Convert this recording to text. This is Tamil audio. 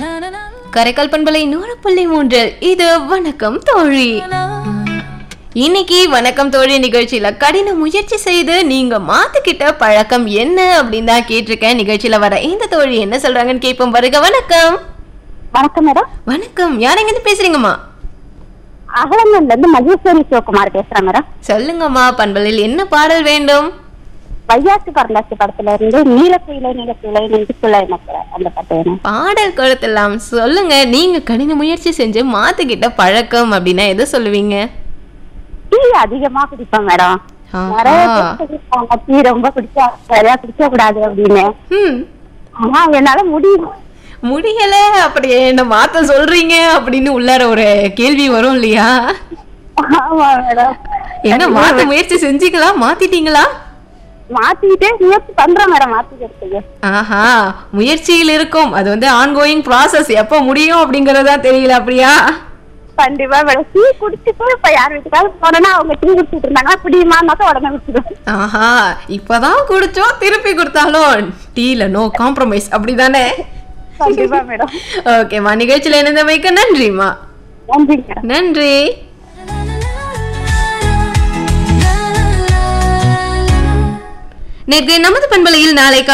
கரைக்கல் பண்பலை நூறு புள்ளி மூன்று இது வணக்கம் தோழி இன்னைக்கு வணக்கம் தோழி நிகழ்ச்சியில கடின முயற்சி செய்து நீங்க மாத்திக்கிட்ட பழக்கம் என்ன அப்படின்னு தான் கேட்டிருக்கேன் நிகழ்ச்சியில வர இந்த தோழி என்ன சொல்றாங்கன்னு கேட்போம் வருக வணக்கம் வணக்கம் மேடம் வணக்கம் யார் எங்க பேசுறீங்கம்மா அகலங்கல்ல இருந்து மகேஸ்வரி சிவகுமார் பேசுறேன் மேடம் சொல்லுங்கம்மா பண்பலில் என்ன பாடல் வேண்டும் வையாசி பரந்தாசி படத்துல இருந்து நீலக்குயிலை நீலக்குயிலை நெஞ்சுக்குள்ள எனக்கு அந்த பாட்டு வேணும் பாடல் கொடுத்துடலாம் சொல்லுங்க நீங்க கடின முயற்சி செஞ்சு மாத்திக்கிட்ட பழக்கம் அப்படின்னா எதை சொல்லுவீங்க டீ அதிகமா குடிப்பேன் மேடம் ஆஹா. நிறைய பேர் சொல்லிருக்காங்க டீ ரொம்ப குடிச்சா நிறைய குடிக்க கூடாது அப்படின்னு ம் ஆனா என்னால முடியும் முடியல அப்படி என்ன மாத்த சொல்றீங்க அப்படின்னு உள்ளார ஒரு கேள்வி வரும் இல்லையா ஆமா மேடம் என்ன மாத்த முயற்சி செஞ்சீங்களா மாத்திட்டீங்களா மாத்திக்கிட்டே முயற்சி பண்றேன் மேடம் மாத்திக்கிறதுக்கு ஆஹா முயற்சியில் இருக்கும் அது வந்து ஆன்கோயிங் ப்ராசஸ் எப்போ முடியும் அப்படிங்கறதா தெரியல அப்படியா கண்டிப்பா மேடம் டீ குடிச்சிட்டு இப்ப யார் வீட்டுக்காவது போனேன்னா அவங்க டீ குடிச்சிட்டு இருந்தாங்கன்னா குடியுமான்னாக்கா உடனே விட்டுடும் ஆஹா இப்பதான் குடிச்சோம் திருப்பி கொடுத்தாலும் டீல நோ காம்ப்ரமைஸ் அப்படிதானே கண்டிப்பா மேடம் ஓகேம்மா நிகழ்ச்சியில இணைந்தமைக்கு நன்றிம்மா நன்றி மேடம் நன்றி நேற்று நமது பண்பலையில் நாளை